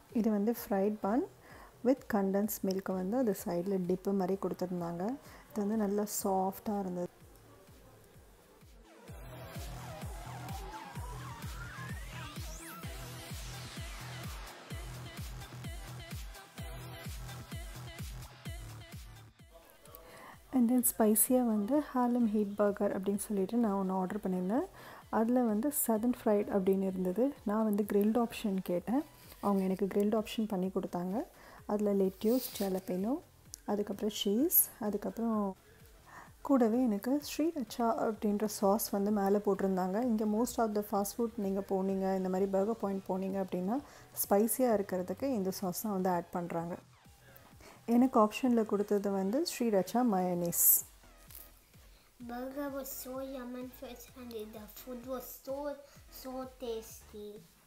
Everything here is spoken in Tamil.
இது வந்து ஃப்ரைட் பன் வித் கண்டன்ஸ் மில்க்கை வந்து அது சைடில் டிப்பு மாதிரி கொடுத்துருந்தாங்க இது வந்து நல்லா சாஃப்டாக இருந்தது அண்ட் தென் ஸ்பைஸியாக வந்து ஹாலம் ஹீட் பர்கர் அப்படின்னு சொல்லிட்டு நான் ஒன்று ஆர்டர் பண்ணியிருந்தேன் அதில் வந்து சதன் ஃப்ரைட் அப்படின்னு இருந்தது நான் வந்து கிரில்ட் ஆப்ஷன் கேட்டேன் அவங்க எனக்கு கிரில்ட் ஆப்ஷன் பண்ணி கொடுத்தாங்க அதில் லெட்யூஸ் ஜலப்பெனோ அதுக்கப்புறம் சீஸ் அதுக்கப்புறம் கூடவே எனக்கு ஸ்ரீரச்சா அப்படின்ற சாஸ் வந்து மேலே போட்டிருந்தாங்க இங்கே most of the fast food நீங்கள் போனீங்க இந்த மாதிரி பர்கர் பாயிண்ட் போனீங்க அப்படின்னா ஸ்பைஸியாக இருக்கிறதுக்கு இந்த சாஸ் தான் வந்து ஆட் பண்ணுறாங்க எனக்கு ஆப்ஷனில் கொடுத்தது வந்து sriracha mayonnaise Burger was so yum and fresh and the food was so so tasty.